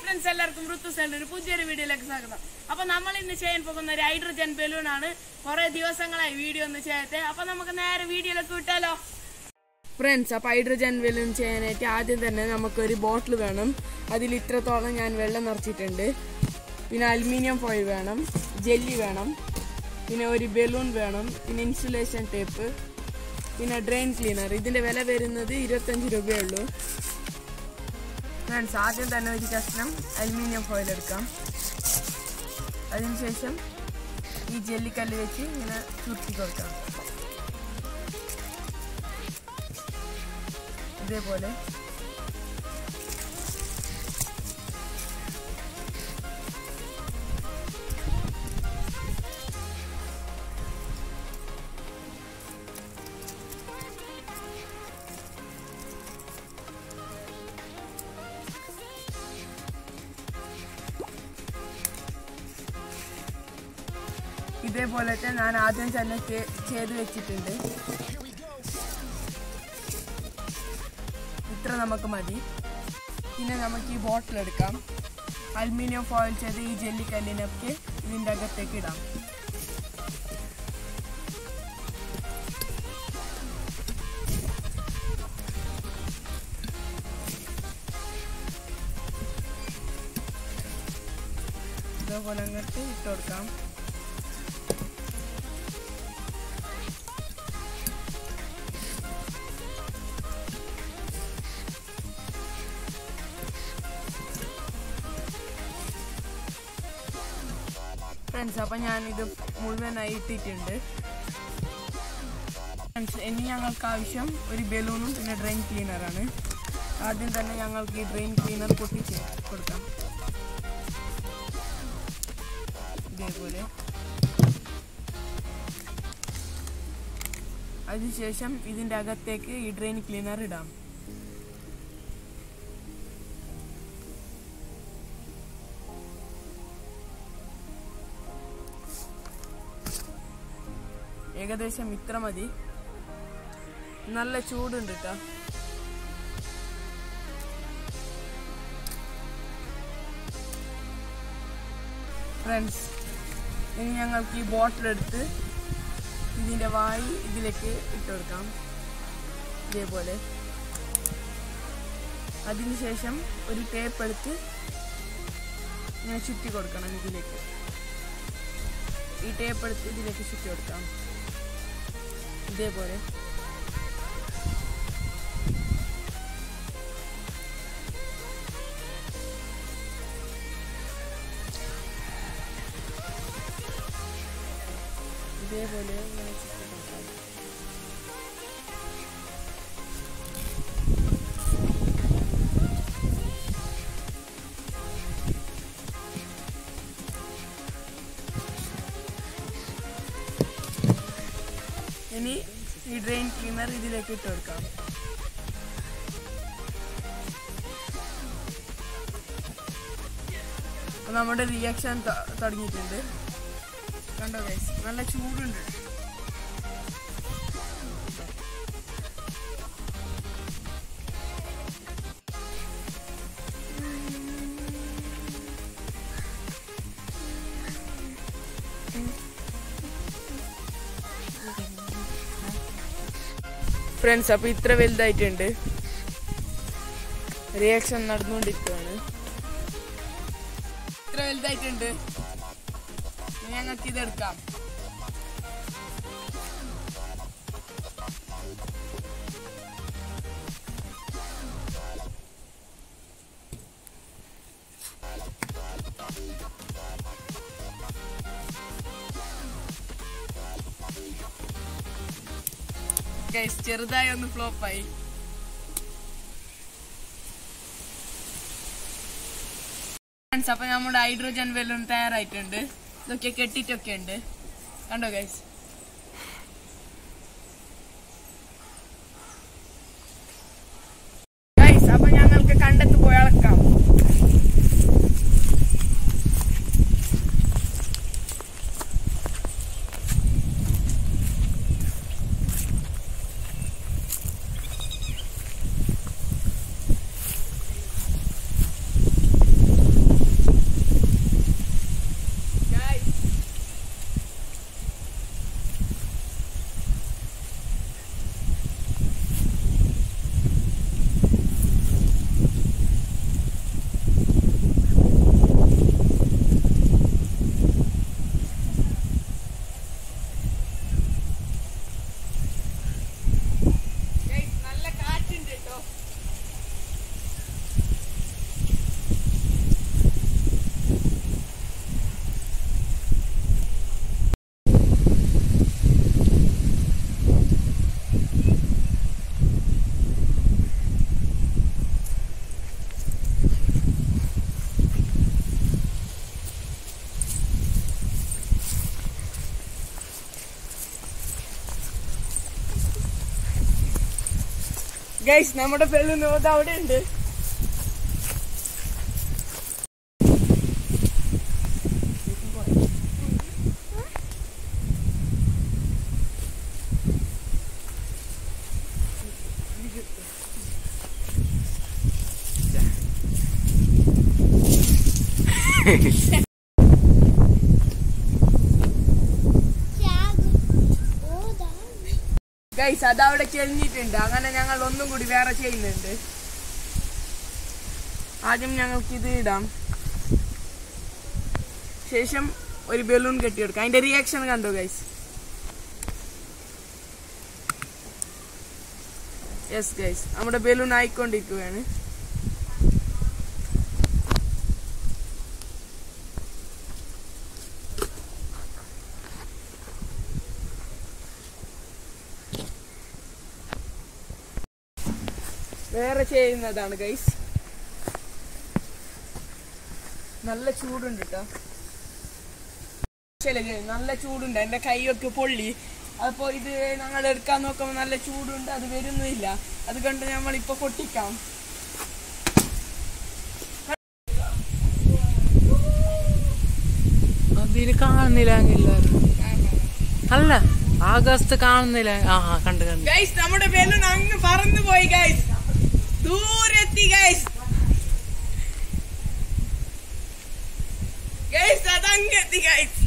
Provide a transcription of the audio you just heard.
friends എല്ലാവർക്കും ഋത്തുസേന്റെ ഒരു പുതിയൊരു വീഡിയോയിലേക്ക് സ്വാഗതം അപ്പൊ നമ്മൾ ഇന്ന് ചെയ്യാൻ പോകുന്ന ഒരു ഹൈഡ്രജൻ ബലൂൺ ആണ് കുറെ ദിവസങ്ങളായി വീഡിയോ ഒന്ന് ചെയ്യത്തെ അപ്പൊ നമുക്ക് നേരെ വീഡിയോയിലേക്ക് വിട്ടാലോ ഫ്രണ്ട്സ് അപ്പൊ ഹൈഡ്രജൻ ബലൂൺ ചെയ്യാനായിട്ട് ആദ്യം തന്നെ നമുക്കൊരു ബോട്ടിൽ വേണം അതിൽ ഇത്രത്തോളം ഞാൻ വെള്ളം നിറച്ചിട്ടുണ്ട് പിന്നെ അലുമിനിയം ഫോയിൽ വേണം ജെല്ലി വേണം പിന്നെ ഒരു ബലൂൺ വേണം പിന്നെ ഇൻസുലേഷൻ ടേപ്പ് പിന്നെ ഡ്രെയിൻ ക്ലീനർ ഇതിന്റെ വില വരുന്നത് ഇരുപത്തഞ്ച് രൂപയേ ഉള്ളൂ ഫ്രണ്ട്സ് ആദ്യം തന്നെ ഒരു കഷ്ണം അലുമിനിയം ഫോയിൽ എടുക്കാം അതിനുശേഷം ഈ ജെല്ലിക്കല്ല് വെച്ച് ഇങ്ങനെ ചുരുട്ടി കൊടുക്കാം ഇതേപോലെ ഇതേപോലത്തെ ഞാൻ ആദ്യം തന്നെ ചെ- ചെയ്ത് വെച്ചിട്ടുണ്ട് ഇത്ര നമുക്ക് മതി പിന്നെ നമുക്ക് ഈ ബോട്ടിൽ എടുക്കാം അലുമിനിയം ഫോയിൽ ചെയ്ത് ഈ ജെല്ലിക്കല്ലിനൊക്കെ ഇതിൻ്റെ അകത്തേക്ക് ഇടാം ഇതേപോലെ അങ്ങോട്ട് ഇട്ട് കൊടുക്കാം ഫ്രണ്ട്സ് അപ്പം ഞാനിത് മുഴുവനായി ഇട്ടിട്ടുണ്ട് ഫ്രണ്ട്സ് ഇനി ഞങ്ങൾക്ക് ആവശ്യം ഒരു ബലൂണും പിന്നെ ഡ്രെയിൻ ക്ലീനറാണ് ആദ്യം തന്നെ ഞങ്ങൾക്ക് ഈ ഡ്രെയിൻ ക്ലീനർ പൊട്ടിച്ച് കൊടുക്കാം ഇതേപോലെ അതിനുശേഷം ഇതിൻ്റെ അകത്തേക്ക് ഈ ഡ്രെയിൻ ക്ലീനർ ഇടാം ഏകദേശം ഇത്ര മതി നല്ല ചൂടുണ്ട് കേട്ടോ ഫ്രണ്ട്സ് ഇനി ഞങ്ങൾക്ക് ഈ ബോട്ടിൽ എടുത്ത് ഇതിൻ്റെ വായി ഇതിലേക്ക് ഇട്ട് കൊടുക്കാം ഇതേപോലെ അതിനുശേഷം ഒരു ടേപ്പ് എടുത്ത് ഇങ്ങനെ ചുറ്റി കൊടുക്കണം ഇതിലേക്ക് ഈ ടേപ്പ് എടുത്ത് ഇതിലേക്ക് ചുറ്റി കൊടുക്കാം ഇതേപോലെ ഇതേപോലെ ഇങ്ങനെ ചുറ്റി കൊടുക്കാം ഇനി ഈ ഡ്രെയിൻ ക്ലീനർ ഇതിലേക്ക് ഇട്ട് കൊടുക്കാം അപ്പൊ നമ്മുടെ റിയാക്ഷൻ തുടങ്ങിയിട്ടുണ്ട് കണ്ടോ ഗൈസ് നല്ല ചൂടുണ്ട് ഫ്രണ്ട്സ് അപ്പൊ ഇത്ര വലുതായിട്ടുണ്ട് റിയാക്ഷൻ നടന്നുകൊണ്ടിരിക്കുകയാണ് ഇത്ര വലുതായിട്ടുണ്ട് ഇനി ഞങ്ങൾക്ക് ഇതെടുക്കാം ഗൈസ് ചെറുതായി ഒന്ന് ഫ്ലോപ്പായി ഫ്രണ്ട്സ് അപ്പൊ നമ്മുടെ ഹൈഡ്രോജൻ ബലൂൺ തയ്യാറായിട്ടുണ്ട് ഇതൊക്കെ കെട്ടിട്ടൊക്കെ ഉണ്ട് കണ്ടോ ഗൈസ് ഗൈസ് അപ്പൊ ഞങ്ങൾക്ക് കണ്ടത്ത് പോയി അളക്കാം ഗൈസ് നമ്മുടെ ബലൂൺ അത് അവിടെ ഉണ്ട് ഗൈസ് അത് അവിടെ ചെരിഞ്ഞിട്ടുണ്ട് അങ്ങനെ ഞങ്ങൾ ഒന്നും കൂടി വേറെ ചെയ്യുന്നുണ്ട് ആദ്യം ഞങ്ങൾക്ക് ഇത് ഇടാം ശേഷം ഒരു ബലൂൺ കെട്ടിയെടുക്കാം അതിന്റെ റിയാക്ഷൻ കണ്ടോ ഗൈസ് യെസ് ഗൈസ് നമ്മുടെ ബലൂൺ ആയിക്കൊണ്ടിരിക്കുകയാണ് വേറെ ചെയ്യുന്നതാണ് ഗൈസ് നല്ല ചൂടുണ്ട് കേട്ടോ ശരി ഗൈസ്, നല്ല ചൂടുണ്ട് എന്റെ കൈയൊക്കെ പൊള്ളി അപ്പോ ഇത് ഞങ്ങൾ എടുക്കാൻ നോക്കുമ്പോൾ നല്ല ചൂടുണ്ട് അത് വരുന്നില്ല അതുകൊണ്ട് നമ്മൾ ഇപ്പൊ പൊട്ടിക്കാം അതിൽ കാണുന്നില്ല എല്ലാരും അല്ല ആകാശത്ത് കാണുന്നില്ല ആ ആ, കണ്ട് കണ്ട് ഗൈസ് നമ്മുടെ ബലൂൺ അങ്ങ് പറന്നു പോയി ഗൈസ് ദൂരെത്തി ഗൈസ് ഗൈസ് അത് അങ്ങെത്തി ഗൈസ്